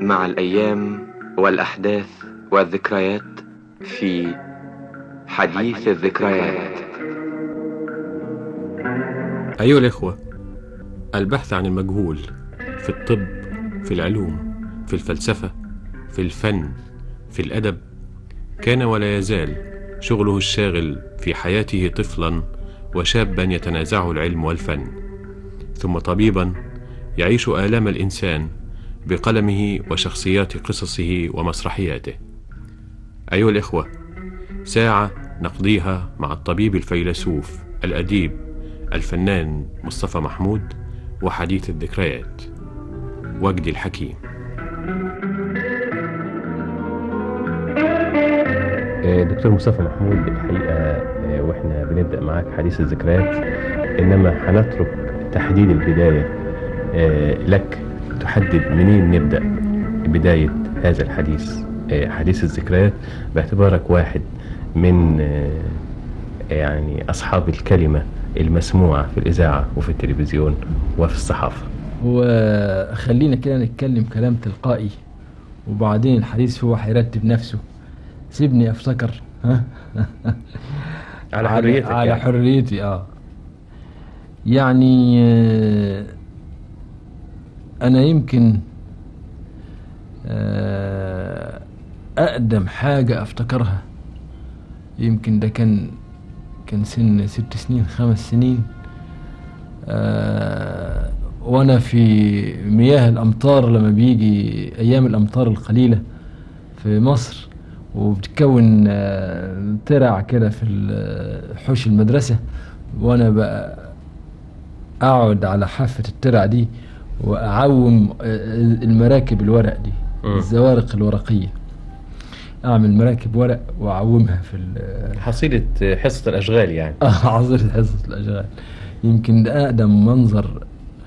مع الأيام والأحداث والذكريات في حديث الذكريات أيها الإخوة البحث عن المجهول في الطب في العلوم في الفلسفة في الفن في الأدب كان ولا يزال شغله الشاغل في حياته طفلا وشابا يتنازعه العلم والفن ثم طبيبا يعيش آلام الإنسان بقلمه وشخصيات قصصه ومسرحياته أيها الإخوة ساعة نقضيها مع الطبيب الفيلسوف الأديب الفنان مصطفى محمود وحديث الذكريات وجدي الحكيم دكتور مصطفى محمود الحقيقة واحنا بنبدأ معاك حديث الذكريات إنما هنترك تحديد البداية لك تحدد منين نبدأ بداية هذا الحديث حديث الذكريات باعتبارك واحد من يعني أصحاب الكلمة المسموعة في الإذاعة وفي التلفزيون وفي الصحافة وخلينا كده نتكلم كلام تلقائي وبعدين الحديث هو هيرتب نفسه سيبني افتكر ها على حريتك على يعني. حريتي اه يعني آه، انا يمكن آه، اقدم حاجة افتكرها يمكن ده كان كان سن ست سنين خمس سنين آه، وانا في مياه الامطار لما بيجي ايام الامطار القليلة في مصر وبتكون آه، ترع كده في ال- حوش المدرسة وانا بقى اقعد على حافة الترع دي واعوم آه، المراكب الورق دي مم. الزوارق الورقية اعمل مراكب ورق واعومها في ال- حصيلة حصة الأشغال يعني اه عذرة حصة الأشغال يمكن ده أقدم منظر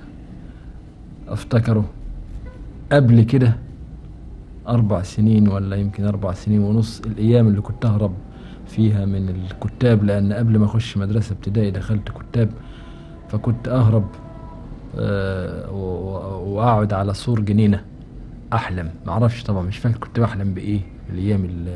أفتكره قبل كده أربع سنين ولا يمكن أربع سنين ونص الأيام اللي كنت أهرب فيها من الكتاب لأن قبل ما أخش مدرسة ابتدائي دخلت كتاب فكنت أهرب آه، و- و- وأقعد على سور جنينة أحلم معرفش طبعا مش فاكر كنت بحلم بإيه في الأيام اللي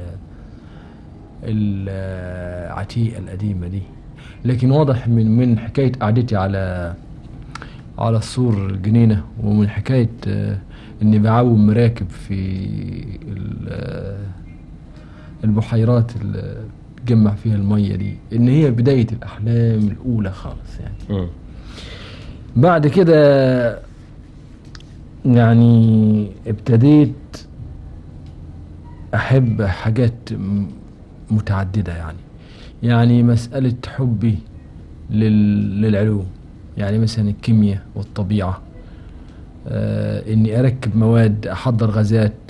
العتيقة القديمة دي لكن واضح من من حكاية قعدتي على على السور الجنينة ومن حكاية آه، إني بعوم مراكب في ال- آه، البحيرات اللي بتجمع فيها المية دي إن هي بداية الأحلام الأولى خالص يعني مم. بعد كده يعني ابتديت احب حاجات م- متعددة يعني يعني مسألة حبي لل... للعلوم يعني مثلا الكيمياء والطبيعة آه اني اركب مواد احضر غازات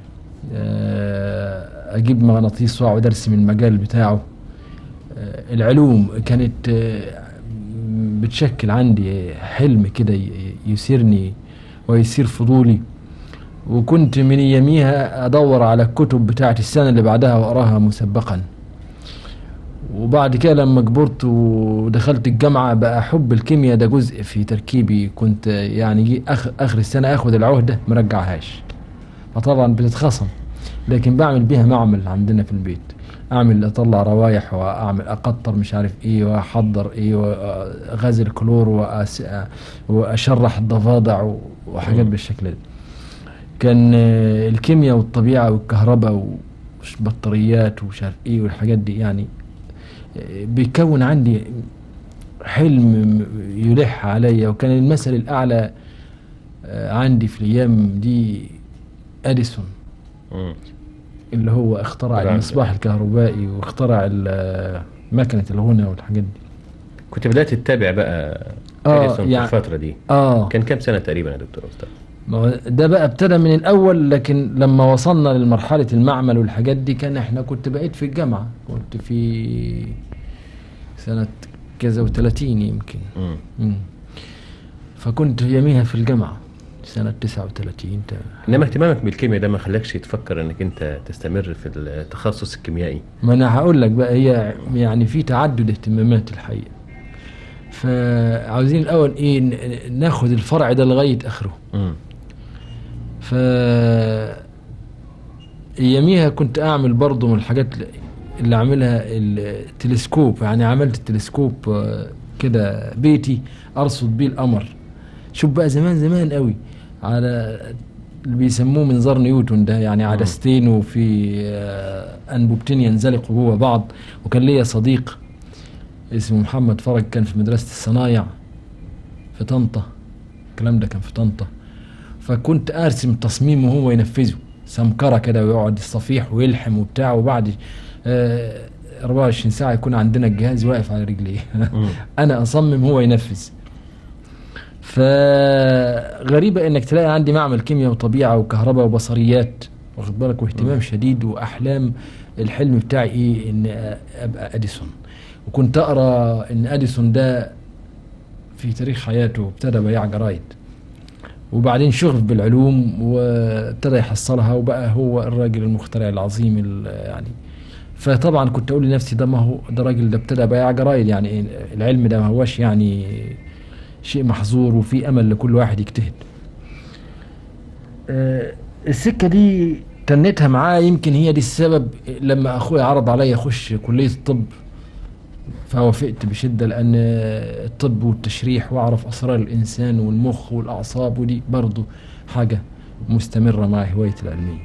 آه اجيب مغناطيس واقعد ارسم المجال بتاعه آه العلوم كانت آه بتشكل عندي حلم كده ي- يثيرني ويثير فضولي وكنت من يميها ادور على الكتب بتاعت السنه اللي بعدها واقراها مسبقا وبعد كده لما كبرت ودخلت الجامعه بقى حب الكيمياء ده جزء في تركيبي كنت يعني جي اخر, آخر السنه اخد العهده مرجعهاش فطبعا بتتخصم لكن بعمل بيها معمل عندنا في البيت اعمل اطلع روايح واعمل اقطر مش عارف ايه واحضر ايه وغاز الكلور وأس... واشرح الضفادع وحاجات بالشكل ده كان آه، الكيمياء والطبيعه والكهرباء والبطاريات ومش عارف ايه والحاجات دي يعني آه، بيكون عندي حلم يلح عليا وكان المثل الاعلى آه، عندي في الايام دي اديسون مم. اللي هو اخترع طبعاً. المصباح الكهربائي واخترع ال- مكنة الغنى والحاجات دي كنت بدأت تتابع بقى آه، إديسون في يعني- الفترة دي اه كان كام سنة تقريبا يا دكتور مصطفى؟ ما هو ده بقى ابتدى من الاول لكن لما وصلنا لمرحلة المعمل والحاجات دي كان احنا كنت بقيت في الجامعة كنت في سنة كذا وثلاثين يمكن مم. مم. فكنت يوميها في الجامعة سنة 39 تا- انما اهتمامك بالكيمياء ده ما خلاكش تفكر انك انت تستمر في التخصص الكيميائي ما انا هقول لك بقى هي يعني في تعدد اهتمامات الحقيقه فعاوزين الاول ايه ن- ناخد الفرع ده لغايه اخره مم. ف اياميها كنت اعمل برضه من الحاجات اللي اعملها التلسكوب يعني عملت التلسكوب آه، كده بيتي ارصد بيه القمر شوف بقى زمان زمان قوي على اللي بيسموه منظار نيوتن ده يعني عدستين وفي آه، انبوبتين ينزلقوا جوه بعض وكان ليا صديق اسمه محمد فرج كان في مدرسة الصنايع في طنطا الكلام ده كان في طنطا فكنت ارسم تصميم وهو ينفذه سمكرة كده ويقعد الصفيح ويلحم وبتاع وبعد آه، 24 ساعة يكون عندنا الجهاز واقف على رجليه انا اصمم هو ينفذ فغريبة انك تلاقي عندي معمل كيمياء وطبيعة وكهرباء وبصريات واخد بالك واهتمام شديد واحلام الحلم بتاعي ايه ان ابقى اديسون وكنت اقرا ان اديسون ده في تاريخ حياته ابتدى بياع جرايد وبعدين شغف بالعلوم وابتدى يحصلها وبقى هو الراجل المخترع العظيم ال- يعني فطبعا كنت اقول لنفسي ده ما هو ده راجل ده ابتدى بياع جرايد يعني إيه العلم ده ما هوش يعني شيء محظور وفي امل لكل واحد يجتهد آه، السكه دي تنيتها معاه يمكن هي دي السبب لما اخويا عرض عليا اخش كليه الطب فوافقت بشده لان الطب والتشريح واعرف اسرار الانسان والمخ والاعصاب ودي برضه حاجه مستمره مع هوايتي العلميه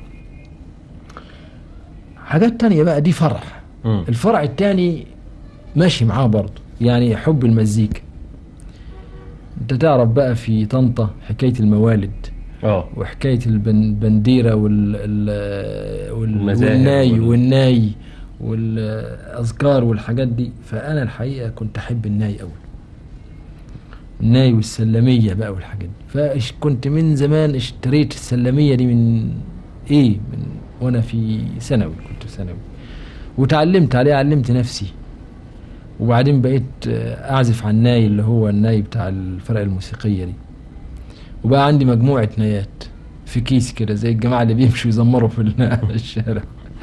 حاجات تانية بقى دي فرع مم. الفرع التاني ماشي معاه برضه يعني حب المزيكا انت تعرف بقى في طنطا حكاية الموالد اه وحكاية البنديرة وال ال- وال- المزاهر والناي وال- والناي والأذكار والحاجات دي فأنا الحقيقة كنت أحب الناي أوي الناي والسلمية بقى والحاجات دي فكنت من زمان اشتريت السلمية دي من إيه من وأنا في ثانوي كنت في ثانوي وتعلمت عليه علمت نفسي وبعدين بقيت آه، أعزف على الناي اللي هو الناي بتاع الفرق الموسيقية دي وبقى عندي مجموعة نايات في كيس كده زي الجماعة اللي بيمشوا يزمروا في ال- الشارع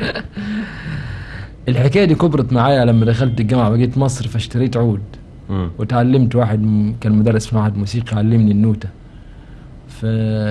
الحكاية دي كبرت معايا لما دخلت الجامعة وجيت مصر فاشتريت عود مم. وتعلمت واحد م- كان مدرس في معهد موسيقى علمني النوتة ف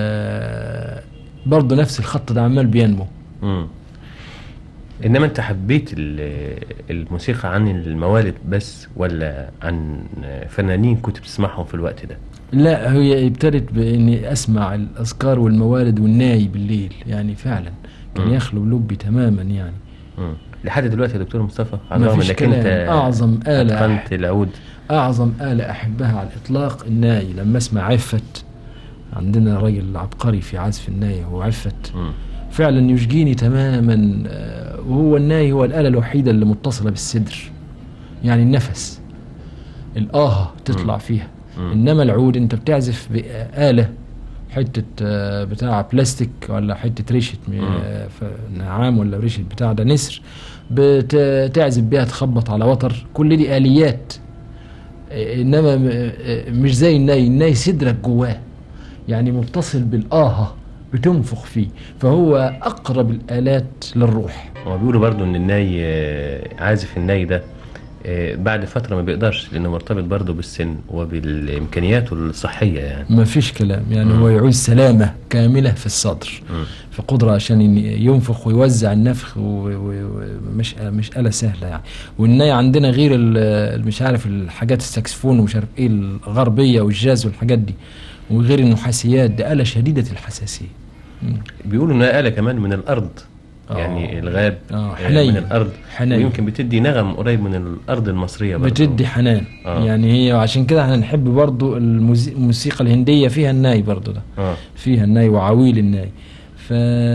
برضه نفس الخط ده عمال بينمو مم. انما انت حبيت ال- الموسيقى عن الموالد بس ولا عن فنانين كنت بتسمعهم في الوقت ده لا هي ابتدت باني اسمع الاذكار والموالد والناي بالليل يعني فعلا كان مم. يخلو لبي تماما يعني مم. لحد دلوقتي يا دكتور مصطفى على ما الرغم فيش انك كلام. انت أعظم آلة اتقنت العود أعظم آلة أحبها على الإطلاق الناي لما أسمع عفت عندنا راجل عبقري في عزف الناي هو عفت مم. فعلا يشجيني تماما آه، وهو الناي هو الآلة الوحيدة اللي متصلة بالصدر يعني النفس الآهة تطلع مم. فيها مم. إنما العود أنت بتعزف بآلة حتة آه، بتاع بلاستيك ولا حتة ريشة م- مم. آه، ف- نعام ولا ريشة بتاع ده نسر بتعزف بيها تخبط على وتر كل دي آليات آه، إنما م- آه، مش زي الناي الناي صدرك جواه يعني متصل بالآهة بتنفخ فيه فهو أقرب الآلات للروح هو بيقولوا برضو ان الناي آه، عازف الناي ده آه، بعد فترة ما بيقدرش لانه مرتبط برضو بالسن وبالامكانيات الصحية يعني ما فيش كلام يعني مم. هو يعوز سلامة كاملة في الصدر مم. في قدرة عشان ين- ينفخ ويوزع النفخ ومش مش آلة سهلة يعني والناي عندنا غير ال- مش عارف الحاجات الساكسفون ومش عارف ايه الغربية والجاز والحاجات دي وغير النحاسيات ده آلة شديدة الحساسية مم. بيقولوا انها آلة كمان من الارض آه. يعني الغاب آه، آه، حنين. من الارض حنين. ويمكن بتدي نغم قريب من الارض المصرية برضو بتدي حنان آه. يعني هي وعشان كده احنا نحب برضو الموزي- الموسيقى الهندية فيها الناي برضو ده اه فيها الناي وعويل الناي ف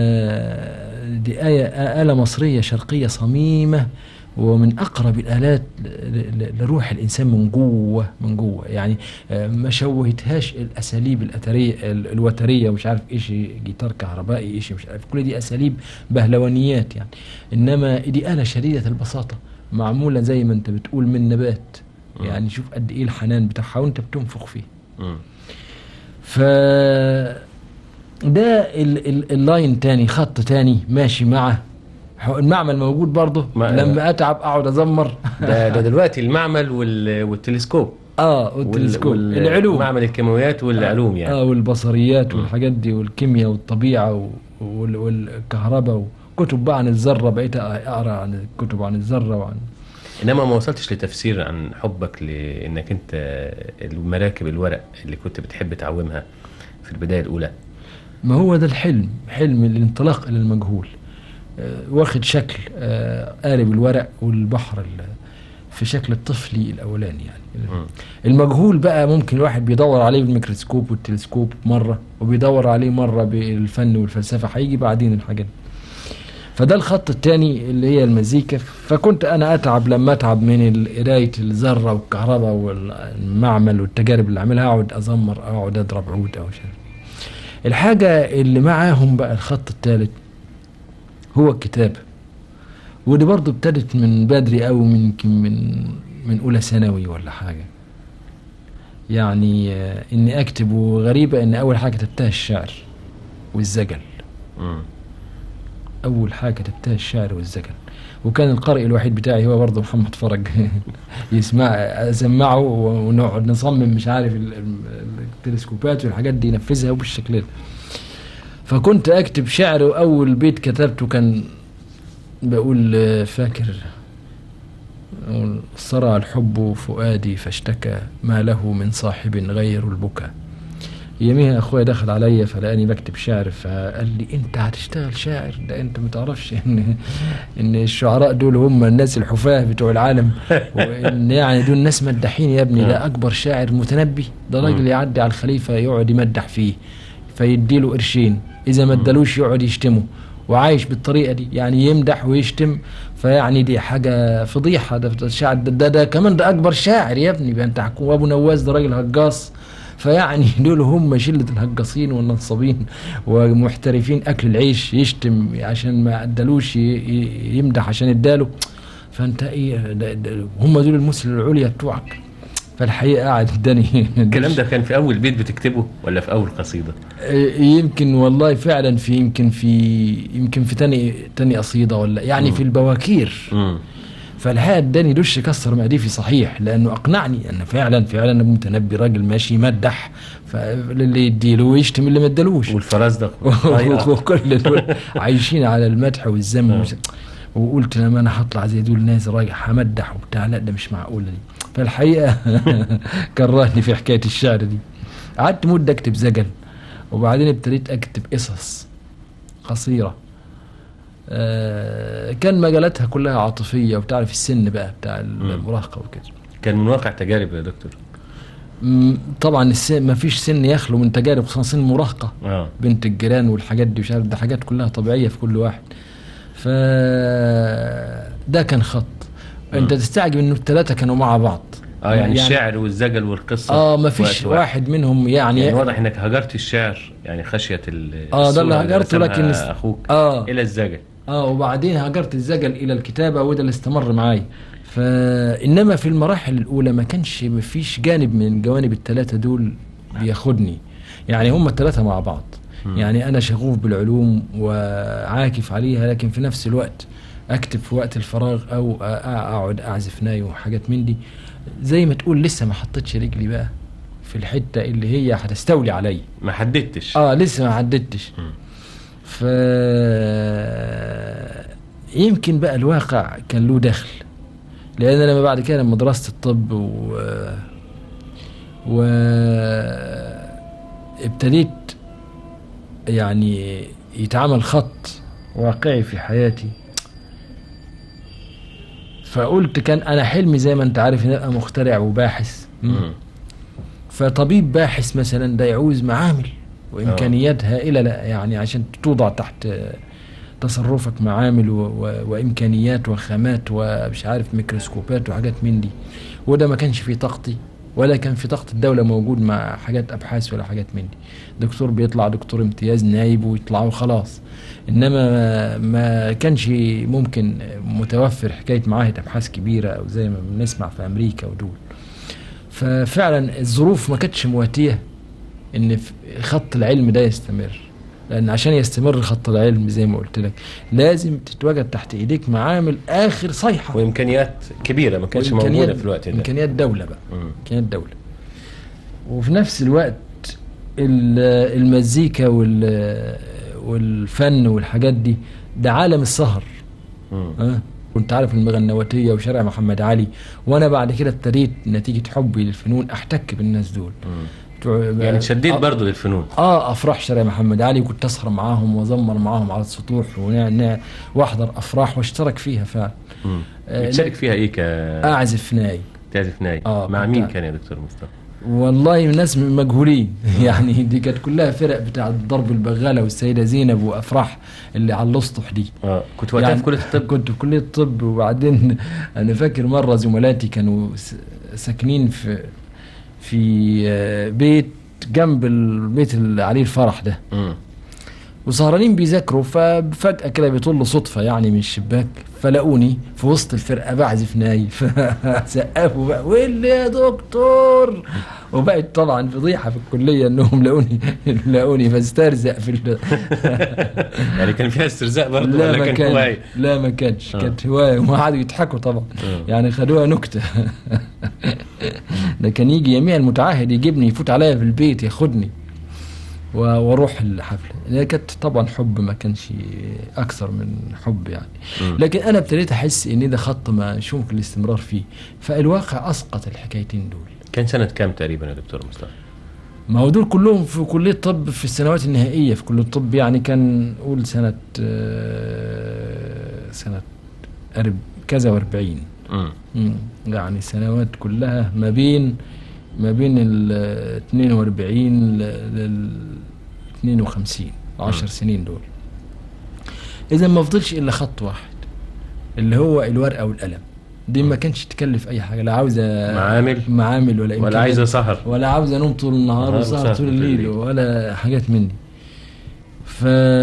دي آية آلة مصرية شرقية صميمة ومن أقرب الآلات ل- ل- لروح الإنسان من جوه من جوه يعني آه، ما شوهتهاش الأساليب الأثرية ال- الوترية مش عارف إيش جيتار كهربائي إيش مش عارف كل دي أساليب بهلوانيات يعني إنما دي آلة شديدة البساطة معمولة زي ما أنت بتقول من نبات مم. يعني شوف قد إيه الحنان بتاعها وأنت بتنفخ فيه مم. ف ده ال ال اللاين تاني خط تاني ماشي مع هو المعمل موجود برضه ما- لما اتعب اقعد ازمر ده ده دلوقتي المعمل وال- والتلسكوب اه والتلسكوب العلوم معمل الكيماويات والعلوم يعني اه والبصريات والحاجات دي والكيمياء والطبيعه و- وال- والكهرباء وكتب بقى عن الذره بقيت اقرا عن الكتب عن الذره وعن انما ما وصلتش لتفسير عن حبك لانك انت المراكب الورق اللي كنت بتحب تعومها في البدايه الاولى ما هو ده الحلم حلم الانطلاق الى المجهول آه، واخد شكل آه، قارب الورق والبحر ال- في شكل الطفلي الاولاني يعني مم. المجهول بقى ممكن الواحد بيدور عليه بالميكروسكوب والتلسكوب مره وبيدور عليه مره بالفن والفلسفه هيجي بعدين الحاجات دي. فده الخط الثاني اللي هي المزيكا فكنت انا اتعب لما اتعب من ال- قرايه الذره والكهرباء والمعمل والتجارب اللي اعملها اقعد ازمر أو اقعد اضرب عود او شيء الحاجه اللي معاهم بقى الخط الثالث هو الكتابه ودي برضو ابتدت من بدري أوي من يمكن من من اولى ثانوي ولا حاجه يعني آه، اني اكتب وغريبه ان اول حاجه كتبتها الشعر والزجل مم. اول حاجه كتبتها الشعر والزجل وكان القارئ الوحيد بتاعي هو برضه محمد فرج يسمع اسمعه ونقعد نصمم مش عارف ال- ال- التلسكوبات والحاجات دي ينفذها بالشكل ده فكنت اكتب شعر واول بيت كتبته كان بقول آه، فاكر أقول صرع الحب فؤادي فاشتكى ما له من صاحب غير البكا يوميها اخويا دخل عليا فلقاني بكتب شعر فقال لي انت هتشتغل شاعر ده انت ما تعرفش ان ان الشعراء دول هم الناس الحفاة بتوع العالم وان يعني دول ناس مداحين يا ابني ده اكبر شاعر متنبي ده راجل يعدي على الخليفة يقعد يمدح فيه فيديله قرشين اذا ما ادالوش يقعد يشتمه وعايش بالطريقه دي يعني يمدح ويشتم فيعني دي حاجه فضيحه ده ده الشاعر ده, ده, ده كمان ده اكبر شاعر يا ابني بقى انت حكوم ابو نواس ده راجل هجاص فيعني دول هم شله الهجاصين والنصابين ومحترفين اكل العيش يشتم عشان ما ادالوش ي- ي- يمدح عشان اداله فانت ايه ده ده هم دول المثل العليا بتوعك فالحقيقه قاعد اداني الكلام ده كان في اول بيت بتكتبه ولا في اول قصيده يمكن والله فعلا في يمكن في يمكن في تاني تاني قصيده ولا يعني في البواكير مم. فالحقيقه اداني دش كسر معدتي صحيح لانه اقنعني ان فعلا فعلا متنبي راجل ماشي يمدح فاللي يديله ويشتم اللي ما ادالوش والفرزدق وكل دول عايشين على المدح والذم آه. ومش- وقلت لما انا هطلع زي دول ناس رايح همدح وبتاع لا ده مش معقوله دي فالحقيقه كرهني في حكايه الشعر دي قعدت مده اكتب زجل وبعدين ابتديت اكتب قصص قصيره آه، كان مجالاتها كلها عاطفيه وبتعرف السن بقى بتاع المراهقه وكده كان من واقع تجارب يا دكتور م- طبعا السن ما فيش سن يخلو من تجارب خصوصا سن المراهقه اه بنت الجيران والحاجات دي مش عارف ده حاجات كلها طبيعيه في كل واحد ف ده كان خط انت تستعجب انه الثلاثه كانوا مع بعض اه يعني, الشعر والزجل والقصه اه ما في فيش وقت واحد منهم يعني, يعني واضح انك هجرت الشعر يعني خشيه ال اه ده اللي الصورة هجرته رسمها لكن است- اخوك اه الى الزجل اه وبعدين هاجرت الزجل الى الكتابه وده اللي استمر معايا فانما في المراحل الاولى ما كانش ما فيش جانب من جوانب الثلاثه دول بياخدني يعني هم الثلاثه مع بعض يعني انا شغوف بالعلوم وعاكف عليها لكن في نفس الوقت اكتب في وقت الفراغ او أ- اقعد اعزف ناي وحاجات من دي زي ما تقول لسه ما حطيتش رجلي بقى في الحته اللي هي هتستولي عليا ما حددتش اه لسه ما حددتش مم. ف يمكن بقى الواقع كان له دخل لان لما بعد كده لما درست الطب و و ابتديت يعني يتعمل خط واقعي في حياتي فقلت كان انا حلمي زي ما انت عارف ان ابقى مخترع وباحث مم. فطبيب باحث مثلا ده يعوز معامل وامكانيات هائله لا يعني عشان توضع تحت تصرفك معامل و... و... وامكانيات وخامات ومش عارف ميكروسكوبات وحاجات من دي وده ما كانش في طاقتي ولا كان في طاقة الدولة موجود مع حاجات أبحاث ولا حاجات من دي دكتور بيطلع دكتور امتياز نايب ويطلع وخلاص إنما ما, ما كانش ممكن متوفر حكاية معاهد أبحاث كبيرة أو زي ما بنسمع في أمريكا ودول ففعلا الظروف ما كانتش مواتيه ان في خط العلم ده يستمر لان عشان يستمر خط العلم زي ما قلت لك لازم تتواجد تحت ايديك معامل اخر صيحه وامكانيات كبيره ما كانتش وإمكانيات- موجوده في الوقت ده امكانيات دوله بقى مم. امكانيات دوله وفي نفس الوقت ال- المزيكا وال والفن والحاجات دي ده عالم السهر مم. ها كنت عارف المغنواتيه وشارع محمد علي وانا بعد كده ابتديت نتيجه حبي للفنون احتك بالناس دول مم. بتوع- يعني تشديت آه، برضه للفنون اه افراح شارع محمد علي كنت اسهر معاهم وازمر معاهم على السطوح ونع- نع- واحضر افراح واشترك فيها فعلا مم. آه، بتشارك فيها ايه ك اعزف ناي تعزف ناي آه، مع كنت- مين كان يا دكتور مصطفى؟ والله ناس مجهولين يعني دي كانت كلها فرق بتاع ضرب البغاله والسيده زينب وافراح اللي على الاسطح دي اه كنت وقتها في كليه الطب كنت في كليه الطب وبعدين انا فاكر مره زملاتي كانوا س- ساكنين في في آه، بيت جنب البيت اللي عليه الفرح ده مم. وسهرانين بيذاكروا ففجأة كده بيطلوا صدفة يعني من الشباك فلاقوني في وسط الفرقة بعزف ناي فسقفوا بقى واللي يا دكتور وبقت طبعا فضيحة في الكلية انهم لاقوني لاقوني بسترزق في ال... يعني كان فيها استرزاق برضه لا ولا ما كان كان هوايه؟ لا ما كانش آه. كانت هواية وما قعدوا يضحكوا طبعا آه. يعني خدوها نكتة ده كان يجي يميع المتعهد يجيبني يفوت عليا في البيت ياخدني و- واروح الحفله ده كانت طبعا حب ما كانش اكثر من حب يعني مم. لكن انا ابتديت احس ان ده خط ما مش ممكن الاستمرار فيه فالواقع اسقط الحكايتين دول كان سنه كام تقريبا يا دكتور مصطفى؟ ما هو دول كلهم في كليه طب في السنوات النهائيه في كليه الطب يعني كان قول سنه آه، سنه أرب كذا واربعين مم. مم. يعني سنوات كلها ما بين ما بين ال 42 لل 52 10 سنين دول اذا ما فضلش الا خط واحد اللي هو الورقه والقلم دي ما كانش تكلف اي حاجه لا عاوزه معامل معامل ولا ولا إمكانيات عايزه سهر ولا عاوز انوم طول النهار نهار وسهر وسهر طول طول الليل الليل. ولا حاجات من دي ف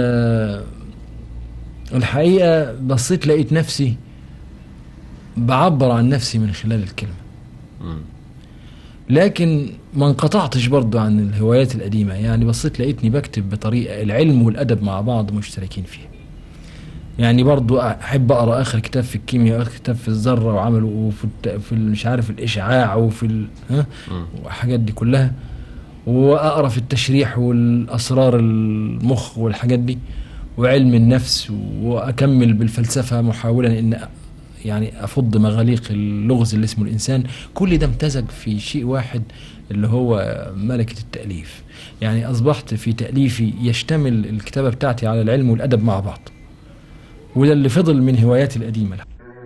الحقيقه بصيت لقيت نفسي بعبر عن نفسي من خلال الكلمه مم. لكن ما انقطعتش برضو عن الهوايات القديمة يعني بصيت لقيتني بكتب بطريقة العلم والأدب مع بعض مشتركين فيها يعني برضو أحب أقرأ آخر كتاب في الكيمياء آخر كتاب في الذرة وعمله وفي الت... في ال- مش عارف الإشعاع وفي ال... ها مم. والحاجات دي كلها وأقرأ في التشريح والأسرار المخ والحاجات دي وعلم النفس وأكمل بالفلسفة محاولا إن يعني افض مغاليق اللغز اللي اسمه الانسان كل ده امتزج في شيء واحد اللي هو ملكه التاليف يعني اصبحت في تاليفي يشتمل الكتابه بتاعتي على العلم والادب مع بعض وده اللي فضل من هواياتي القديمه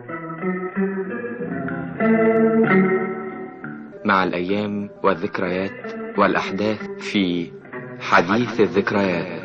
مع الأيام والذكريات والأحداث في حديث الذكريات